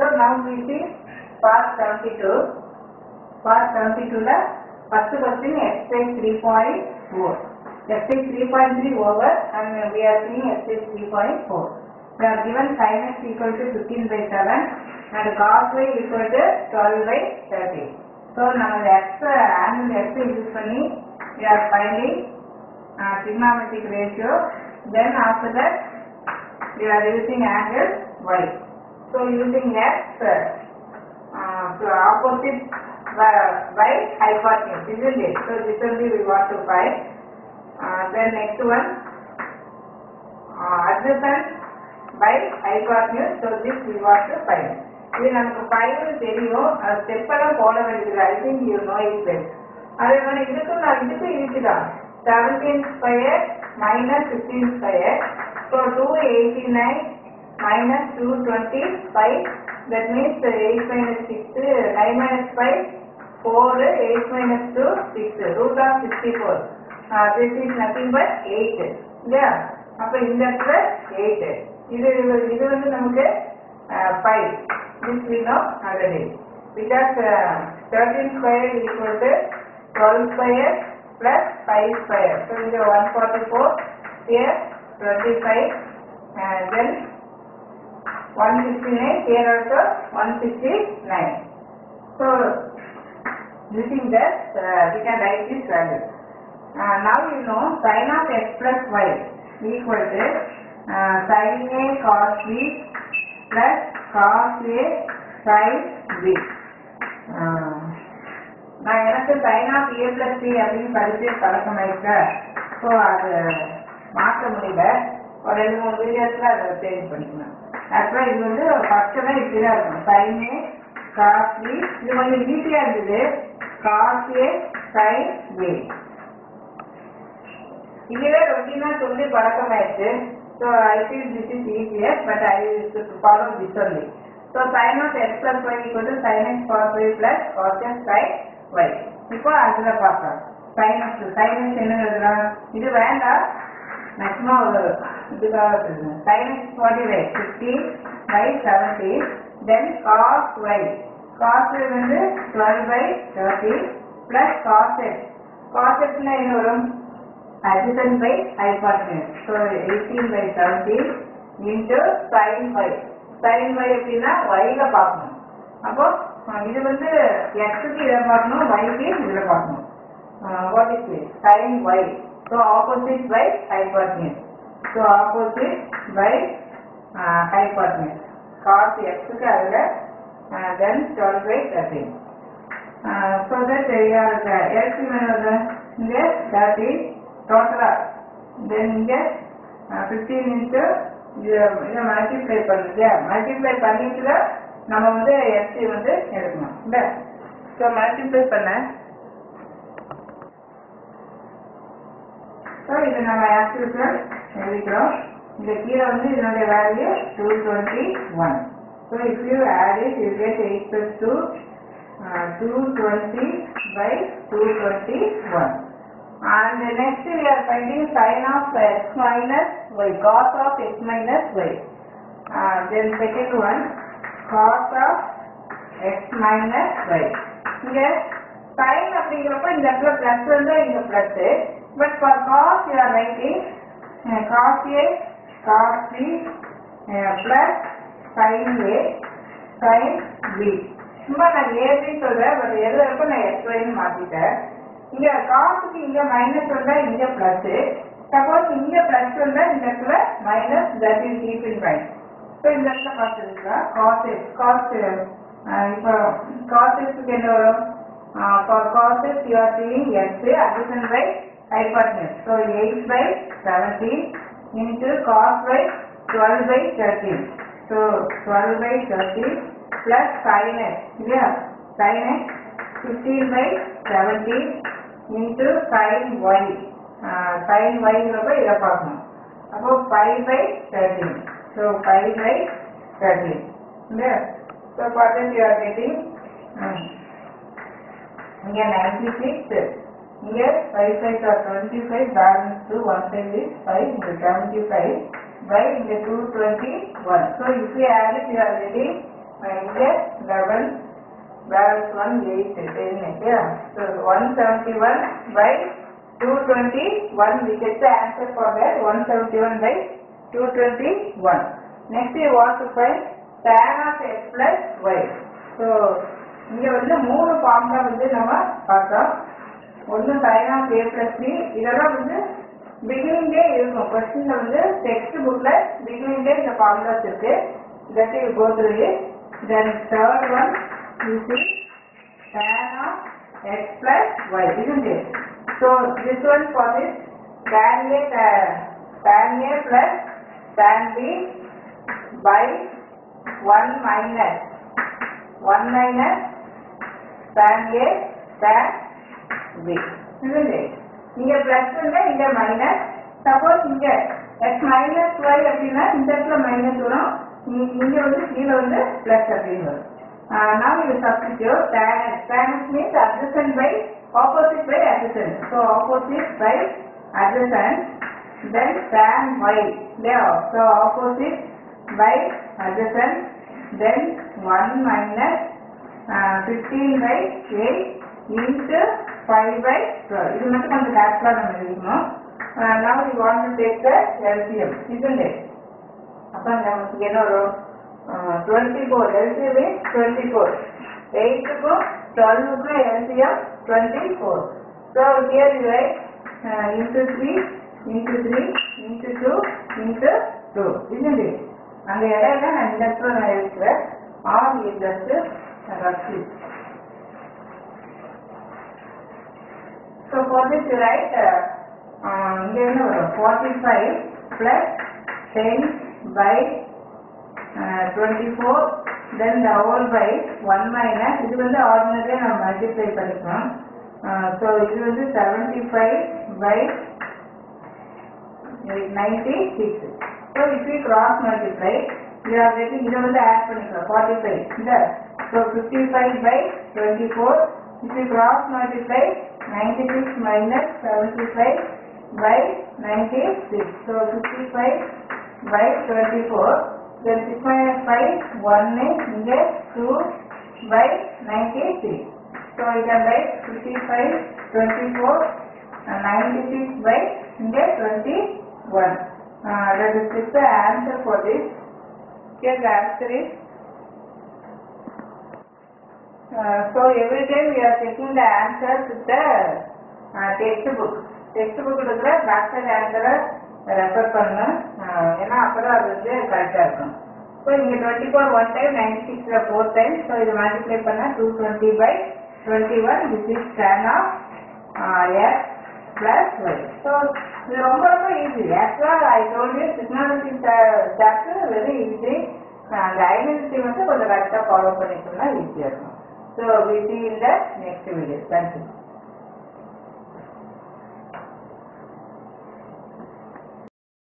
So now we see part 72. Part 72 ல first question exercise 3.4. Exercise 3.3 over and we are seeing exercise 3.4. We are given sin x equal to 15 by 7 and cos y equal to 12 by 30. So நம்ம x angle x use பண்ணி we are finding uh, trigonometric ratio. Then after that we are using angle y. So using x, uh, so opposite by, by hypotenuse, isn't it? So this only we want to find. Uh, then next one, uh, adjacent by hypotenuse. So this we want to find. இது நமக்கு final தெரியும் அது ஸ்டெப்பெல்லாம் போட வேண்டியது I think you know it best அதே மாதிரி இதுக்கும் நான் இதுக்கும் இருக்குதான் seventeen square minus fifteen square so two eighty nine minus 225 that means uh, 8 minus 6 uh, 9 minus 5 4 8 minus 2 6 root of 64 uh, this is nothing but 8 yeah அப்ப இந்த இடத்துல 8 இது இது வந்து நமக்கு 5 this we know already because uh, 13 square is equal to 12 square plus 5 square so இங்க 144 here 25 and then 169 here also 169 so using that uh, we can write this value uh, now you know sin of x plus y equal to uh, sin a cos b plus cos a sin b uh, நான் எனக்கு sin of a plus b அப்படின்னு படிச்சு பழக்கமாயிருக்க so அது மாற்ற முடியல ஒரு ரெண்டு மூணு வீடியோஸ்ல அதை சேஞ்ச் பண்ணிக்கணும் அப்புறம் இது வந்து ஃபர்ஸ்ட்னா இப்படிதான் இருக்கும் சைனே காஸ்லி இது கொஞ்சம் ஈஸியா இருந்தது காஸ்ஏ சைன் ஏ இதுவே ரொட்டீனா சொல்லி பழக்கமாயிடுச்சு so I feel this is easier but I follow this only so sine of x plus y equal to sine x cos y plus cos x sine y இப்போ அதுல பார்க்கலாம் சைன் எக்ஸ் சைன் எக்ஸ் என்ன எழுதலாம் இது வேண்டாம் maximum ஒரு இதுக்காக சொல்லுங்க sin x forty five fifty by seventy then cos y cos y வந்து twelve by thirty plus cos x cos எக்ஸ்னா என்ன வரும் adjacent by hypotenuse so 18 by 70 into sin y sin y அப்படின்னா y ல பார்க்கணும் அப்போ அஹ் இது வந்து x க்கு இதை பார்க்கணும் y க்கு இதில் பார்க்கணும் what is it sin y so opposite by hypotenuse so opposite by uh, hypotenuse cos x க்கு அதுல uh, then 12 by 13 uh, so that you are the LCM என்னது இங்க 30 டோட்டலா தென் இங்க ஃபிஃப்டீன் இன்ட்டு இதை மல்டிப்ளை பண்ணுது மல்டிப்ளை பண்ணிட்டு தான் நம்ம வந்து எஃப்சி வந்து எடுக்கணும் இல்ல ஸோ மல்டிப்ளை பண்ண ஸோ இது நம்ம ஆக்டிவ்ல எழுதிக்கிறோம் இந்த கீழே வந்து இதனுடைய value two twenty one so if you add it you get eight plus two two twenty by two twenty one And next we are finding sin of x minus y, cos of x minus y. Uh, then second one, cos of x minus y. இங்க sin அப்படிங்கிறப்ப இந்த இடத்துல plus வந்து இங்க plus but for cos you are writing cos A cos B plus sine A sine B சும்மா நான் AB சொல்றேன் but எது வரைக்கும் நான் எக்ஸ் ஒய்னு மாத்திட்டேன் இங்க காசுக்கு இங்க மைனஸ் வந்தா இங்க பிளஸ் சப்போஸ் இங்க பிளஸ் வந்தா இந்த இடத்துல minus that is keep in mind so இந்த இடத்துல காசு இருக்கா காஸ் காஸ் இப்போ காசஸ்க்கு என்ன வரும் காசஸ் யூ ஆர் சீயிங் எக்ஸ் அடிஷன் by hypotenuse so eight by seventeen into cos by twelve by thirteen so twelve by thirteen plus sine is இல்லையா sine is fifteen by seventeen into sine y sine ஒய்ங்கிறப்ப இதை பார்க்கணும் அப்போ five by thirteen so five by thirteen இல்லையா so பார்த்து you are getting இங்கே ninety six இங்கே five five or twenty five balance to one side is five இங்கே seventy five by இங்கே two twenty one so if you add it you are getting இங்கே eleven balance one eight ten yeah so 171 by 221 we get the answer for that 171 by 221 next we want to find tan of x plus y so இங்க வந்து மூணு formula வந்து நம்ம பார்த்தோம் ஒன்று sin of a plus b இதெல்லாம் வந்து பிகினிங்கே இருக்கும் கொஸ்டின்ல வந்து டெக்ஸ்ட் புக்ல பிகினிங்கே இந்த ஃபார்முலாஸ் இருக்கு that you go through it then third one you see tan of x plus y, isn't it? So this one for this tan a uh, tan a plus tan b by 1 minus 1 minus tan a tan b, isn't it? இங்க plus இருந்தா இங்க minus suppose இங்க x minus y அப்படின்னா இந்த இடத்துல minus வரும் இங்க- இங்க வந்து கீழே வந்து பிளஸ் அப்படின்னு வரும் now we will substitute tan tan means adjacent by opposite by adjacent so opposite by adjacent then tan y there so opposite by adjacent then 1 minus uh, 15 by 8 into 5 by 12 இது மட்டும் கொஞ்சம் கேர்ஃபுல்லாக நம்ம எழுதிக்கணும் uh, now we want to take the LCM isn't it அப்போ நமக்கு என்ன வரும் twenty four LCM twenty four எயிட்டுக்கும் டுவெல்வுக்கும் LCM twenty four so here you write into three into three into two into two isn't it அந்த இடையில நான் இந்த இடத்துல நான் இருக்கிறேன் ஆர் இ just roughly so for this you write இங்கே என்ன வரும் forty five plus ten by twenty four then the whole by one minus இது வந்து ஆர்டினரியாக நம்ம மல்டிப்ளை பண்ணிக்கணும் ஸோ இது வந்து seventy five by ninety six so if you cross multiply you are getting இதை வந்து ஆட் பண்ணிக்கலாம் ஃபார்ட்டி ஃபைவ் இந்த so fifty five by twenty four if you cross multiply ninety six minus seventy five by ninety six so fifty five by 24 then 6 minus 5 1 is இங்கே 2 by 96 so you can write 55 24 and 96 by இங்கே 21 uh, that is is the answer for this here the answer is uh, so every time we are taking the answers with the uh, textbook textbook இருக்கிற back side answer refer பண்ணணும் அஹ் ஏன்னா அப்பதான் அது வந்து கரெக்டாக இருக்கும் ஸோ இங்கே twenty four one time ninety சிக்ஸில் ஃபோர் டைம் ஸோ இது மல்டிப்ளை பண்ணால் two twenty by twenty one this is tan of x plus y so இது ரொம்ப ரொம்ப ஈஸி ஆக்சுவலாக ஐ டோல்ட் யூ சிக்னாலஜி சாப்டர் வெரி ஈஸி அந்த ஐடென்டிட்டி வந்து கொஞ்சம் கரெக்டாக ஃபாலோ பண்ணிட்டோம்னா ஈஸியாக இருக்கும் ஸோ வி சி இந்த நெக்ஸ்ட் வீடியோ தேங்க்யூ